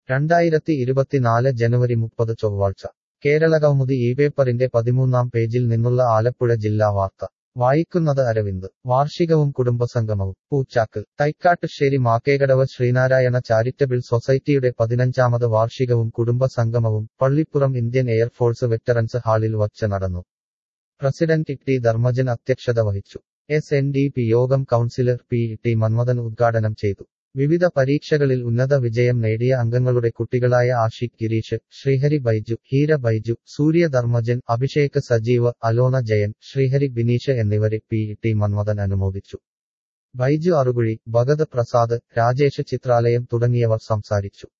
രണ്ടായിരത്തി ഇരുപത്തിനാല് ജനുവരി മുപ്പത് ചൊവ്വാഴ്ച കേരളകൗമുദി ഈ പേപ്പറിന്റെ പതിമൂന്നാം പേജിൽ നിന്നുള്ള ആലപ്പുഴ ജില്ലാ വാർത്ത വായിക്കുന്നത് അരവിന്ദ് വാർഷികവും കുടുംബസംഗമവും പൂച്ചാക്കൽ തൈക്കാട്ടുശ്ശേരി മാക്കേകടവ് ശ്രീനാരായണ ചാരിറ്റബിൾ സൊസൈറ്റിയുടെ പതിനഞ്ചാമത് വാർഷികവും കുടുംബസംഗമവും പള്ളിപ്പുറം ഇന്ത്യൻ എയർഫോഴ്സ് വെറ്ററൻസ് ഹാളിൽ വച്ച് നടന്നു പ്രസിഡന്റ് ടി ധർമ്മജൻ അധ്യക്ഷത വഹിച്ചു എസ് എൻ ഡി പി യോഗം കൗൺസിലർ പി ടി മന്മഥൻ ഉദ്ഘാടനം ചെയ്തു വിവിധ പരീക്ഷകളിൽ ഉന്നത വിജയം നേടിയ അംഗങ്ങളുടെ കുട്ടികളായ ആഷിഖ് ഗിരീഷ് ശ്രീഹരി ബൈജു ഹീര ബൈജു സൂര്യ ധർമ്മജൻ അഭിഷേക് സജീവ് അലോന ജയൻ ശ്രീഹരി ബിനീഷ് എന്നിവരെ പി ടി മന്മഥൻ അനുമോദിച്ചു ബൈജു അറുകുഴി ഭഗത് പ്രസാദ് രാജേഷ് ചിത്രാലയം തുടങ്ങിയവർ സംസാരിച്ചു